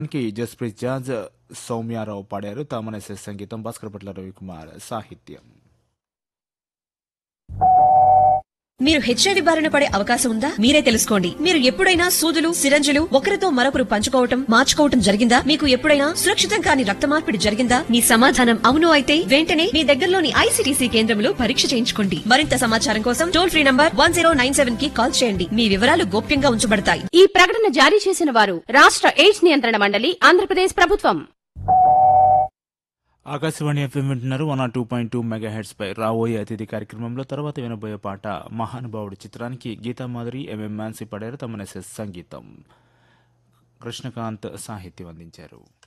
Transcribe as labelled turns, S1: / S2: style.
S1: కి జస్ప్రీత్ జాజ్ సౌమ్యారావు పాడారు తామనసే సంగీతం భాస్కర్ పట్ల రవికుమార్ సాహిత్యం
S2: మీరు హెచ్ఐవి బారిన పడే అవకాశం ఉందా మీరే తెలుసుకోండి మీరు ఎప్పుడైనా సూదులు సిరంజులు ఒకరితో మరొకరు పంచుకోవటం మార్చుకోవటం జరిగిందా మీకు ఎప్పుడైనా సురక్షితం కాని రక్త మార్పిడి జరిగిందా మీ సమాధానం అవును అయితే వెంటనే మీ దగ్గరలోని ఐసీటీసీ కేంద్రంలో పరీక్ష చేయించుకోండి మరింత సమాచారం కోసం టోల్ ఫ్రీ నంబర్ వన్ కి కాల్ చేయండి మీ వివరాలు గోప్యంగా ఉంచబడతాయి
S3: ఈ ప్రకటన జారీ చేసిన వారు రాష్ట్ర ఎయిడ్స్ నియంత్రణ మండలి ఆంధ్రప్రదేశ్ ప్రభుత్వం
S1: ఆకాశవాణి ఎఫ్ఎం వింటున్నారు one R two point two megahertz పై రాబోయే అతిథి కార్యక్రమంలో తర్వాత వినబోయే పాట మహానుభావుడి చిత్రానికి గీతామాధురి ఎంఎం మాన్సి పాడారు తమనసే సంగీతం కృష్ణకాంత్ సాహిత్యం అందించారు